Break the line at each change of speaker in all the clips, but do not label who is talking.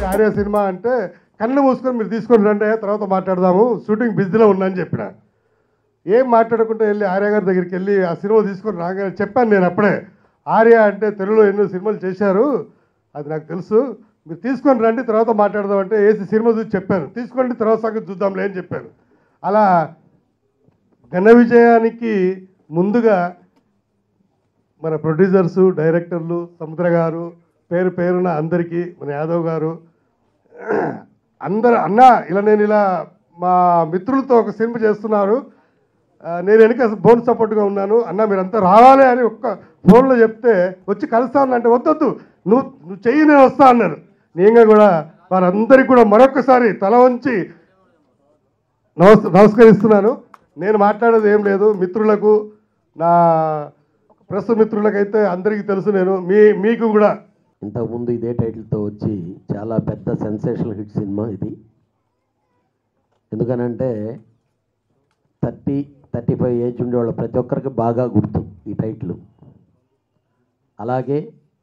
ఏంటి ఆర్య సినిమా అంటే కళ్ళు మూసుకొని మీరు తీసుకొని రండి తర్వాత మాట్లాడదాము షూటింగ్ బిజీలో ఉన్నా అని చెప్పిన ఏం మాట్లాడకుండా వెళ్ళి ఆర్య గారి దగ్గరికి వెళ్ళి ఆ సినిమా తీసుకొని రాగానే చెప్పాను నేను అప్పుడే ఆర్య అంటే తెలుగులో ఎన్నో సినిమాలు చేశారు అది నాకు తెలుసు మీరు తీసుకొని రండి తర్వాత మాట్లాడదాం అంటే ఏసీ సినిమా చూసి చెప్పాను తీసుకోండి తర్వాత సంగతి చూద్దాంలే అని చెప్పాను అలా ఘన విజయానికి ముందుగా మన ప్రొడ్యూసర్సు డైరెక్టర్లు సముద్ర గారు పేరు పేరున అందరికీ మన యాదవ్ గారు అందరు అన్న ఇలా నేను ఇలా మా మిత్రులతో ఒక సినిమా చేస్తున్నారు ఆ, నేను వెనక బోన్ సపోర్ట్గా ఉన్నాను అన్న మీరంతా రావాలి అని ఒక్క ఫోన్లో చెప్తే వచ్చి కలుస్తాను అంటే వద్దొద్దు నువ్వు నువ్వు చెయ్యి నేను వస్తా అన్నారు నేను కూడా వారందరికీ కూడా మరొకసారి తల వంచి నమస్ నమస్కరిస్తున్నాను నేను మాట్లాడేది ఏం లేదు మిత్రులకు నా ప్రెస్ మిత్రులకైతే అందరికీ తెలుసు నేను మీ మీకు కూడా
ఇంతకుముందు ఇదే టైటిల్తో వచ్చి చాలా పెద్ద సెన్సేషనల్ హిట్ సినిమా ఇది ఎందుకనంటే థర్టీ థర్టీ ఫైవ్ ఏజ్ ఉండేవాళ్ళు ప్రతి ఒక్కరికి బాగా గుర్తు ఈ టైటిల్ అలాగే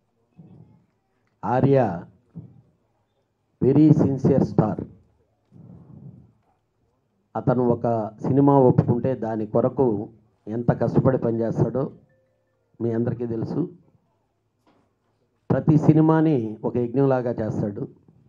ఆర్య వెరీ సిన్సియర్ స్టార్ అతను ఒక సినిమా ఒప్పుకుంటే దాని కొరకు ఎంత కష్టపడి పనిచేస్తాడో మీ అందరికీ తెలుసు ప్రతి సినిమాని ఒక యజ్ఞంలాగా చేస్తాడు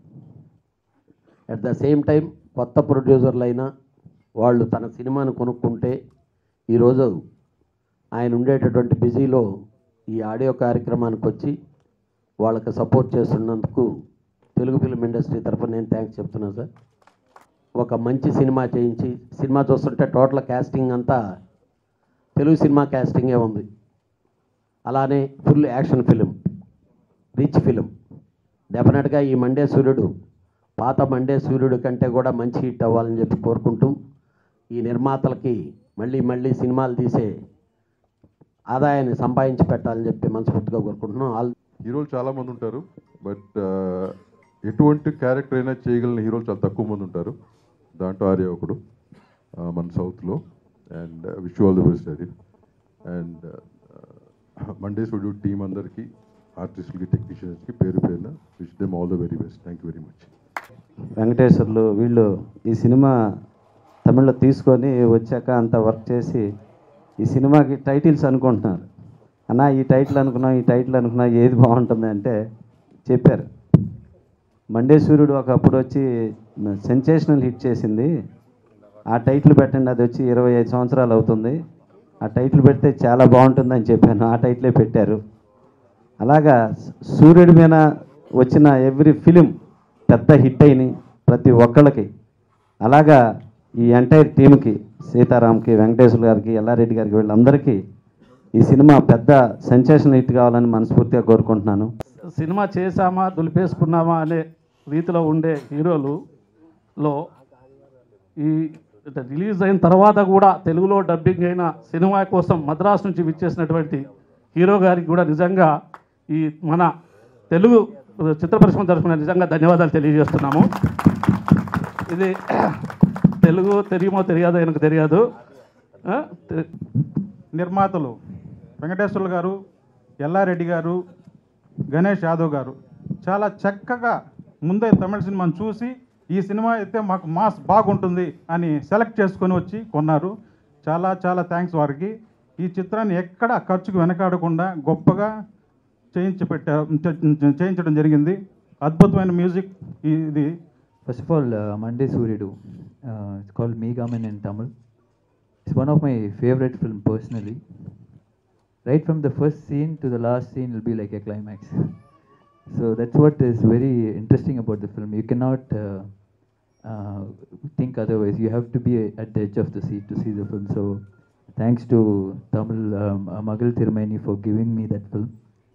అట్ ద సేమ్ టైం కొత్త ప్రొడ్యూసర్లు అయినా వాళ్ళు తన సినిమాను కొనుక్కుంటే ఈరోజు ఆయన ఉండేటటువంటి బిజీలో ఈ ఆడియో కార్యక్రమానికి వచ్చి వాళ్ళకి సపోర్ట్ చేస్తున్నందుకు తెలుగు ఫిల్మ్ ఇండస్ట్రీ తరఫున నేను థ్యాంక్స్ చెప్తున్నాను సార్ ఒక మంచి సినిమా చేయించి సినిమా చూస్తుంటే టోటల్ క్యాస్టింగ్ అంతా తెలుగు సినిమా క్యాస్టింగే ఉంది అలానే full action film rich film డెఫినెట్గా ఈ మండే సూర్యుడు పాత మండే సూర్యుడు కంటే కూడా మంచి హిట్ అవ్వాలని చెప్పి కోరుకుంటూ ఈ నిర్మాతలకి మళ్ళీ మళ్ళీ సినిమాలు తీసే ఆదాయాన్ని సంపాదించి పెట్టాలని చెప్పి మనస్ఫూర్తిగా కోరుకుంటున్నాం ఆల్
హీరోలు చాలా మంది ఉంటారు బట్ ఎటువంటి క్యారెక్టర్ అయినా చేయగలిగిన హీరోలు చాలా తక్కువ మంది ఉంటారు దాంట్లో ఆర్య ఒకడు ఆ, మన సౌత్లో and wish all the best అది అండ్ మండే స్టూడియో టీం అందరికీ ఆర్టిస్టులకి టెక్నీషియన్స్కి పేరు పేరున wish them all the very best thank you very much
Venkateswarlu వీళ్ళు ఈ సినిమా తమిళ్లో తీసుకొని వచ్చాక అంత వర్క్ చేసి ఈ సినిమాకి టైటిల్స్ అనుకుంటున్నారు అన్న ఈ టైటిల్ అనుకున్నా ఈ టైటిల్ అనుకున్నా ఏది బాగుంటుంది అంటే చెప్పారు మండే సూర్యుడు ఒకప్పుడు వచ్చి సెన్సేషనల్ హిట్ చేసింది ఆ టైటిల్ పెట్టండి అది వచ్చి ఇరవై ఐదు సంవత్సరాలు అవుతుంది ఆ టైటిల్ పెడితే చాలా బాగుంటుందని చెప్పాను ఆ టైటిలే పెట్టారు అలాగా సూర్యుడి మీద వచ్చిన ఎవ్రీ ఫిలిం పెద్ద హిట్ అయినాయి ప్రతి ఒక్కళ్ళకి అలాగా ఈ ఎంటైర్ టీంకి సీతారాంకి వెంకటేశ్వర గారికి ఎల్లారెడ్డి గారికి వీళ్ళందరికీ ఈ సినిమా పెద్ద సెన్సేషన్ హిట్ కావాలని మనస్ఫూర్తిగా కోరుకుంటున్నాను
సినిమా చేశామా దులిపేసుకున్నామా అనే రీతిలో ఉండే హీరోలులో ఈ రిలీజ్ అయిన తర్వాత కూడా తెలుగులో డబ్బింగ్ అయిన సినిమా కోసం మద్రాసు నుంచి విచ్చేసినటువంటి హీరో గారికి కూడా నిజంగా ఈ మన తెలుగు చిత్ర పరిశ్రమ తరఫున నిజంగా ధన్యవాదాలు తెలియజేస్తున్నాము ఇది తెలుగు తెలియమో తెలియదో எனக்கு తెలియదు ఆ, తె-
నిర్మాతలు వెంకటేశ్వర్లు గారు ఎల్లారెడ్డి గారు గణేష్ యాదవ్ గారు చాలా చక్కగా ముందే తమిళ సినిమాను చూసి ఈ సినిమా అయితే మాకు మాస్ బాగుంటుంది అని సెలెక్ట్ చేసుకొని వచ్చి కొన్నారు చాలా చాలా థ్యాంక్స్ వారికి ఈ చిత్రాన్ని ఎక్కడ ఖర్చుకు వెనకాడకుండా గొప్పగా చేయించి పెట్టారు చేయించడం జరిగింది అద్భుతమైన మ్యూజిక్ ఇది
First of all, uh, Monday Suridu. Uh, it's called Megaman in Tamil. It's one of my favorite film personally. Right from the first scene to the last scene will be like a climax. so that's what is very interesting about the film. You cannot uh, uh, think otherwise. You have to be at the edge of the seat to see the film. So thanks to Tamil um, uh, Magal Tirumani for giving me that film.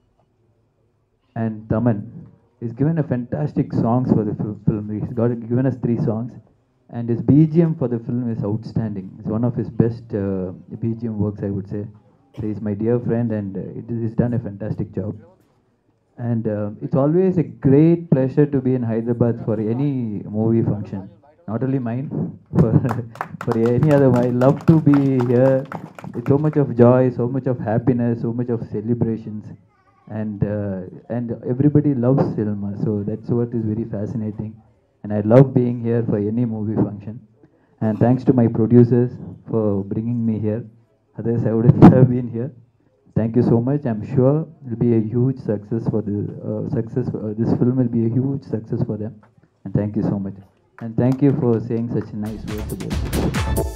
And Taman, he's given a fantastic songs for the fil- film. He's got given us three songs, and his BGM for the film is outstanding. It's one of his best uh, BGM works, I would say. So he's my dear friend, and uh, it, he's done a fantastic job. And uh, it's always a great pleasure to be in Hyderabad for any movie function. Not only mine, for for any other. I love to be here. It's so much of joy, so much of happiness, so much of celebrations. and uh, and everybody loves cinema, so that's what is very fascinating. And I love being here for any movie function. And thanks to my producers for bringing me here. Otherwise, I wouldn't have been here. Thank you so much. I'm sure it will be a huge success for the uh, success. Uh, this film will be a huge success for them. And thank you so much. And thank you for saying such nice words about it.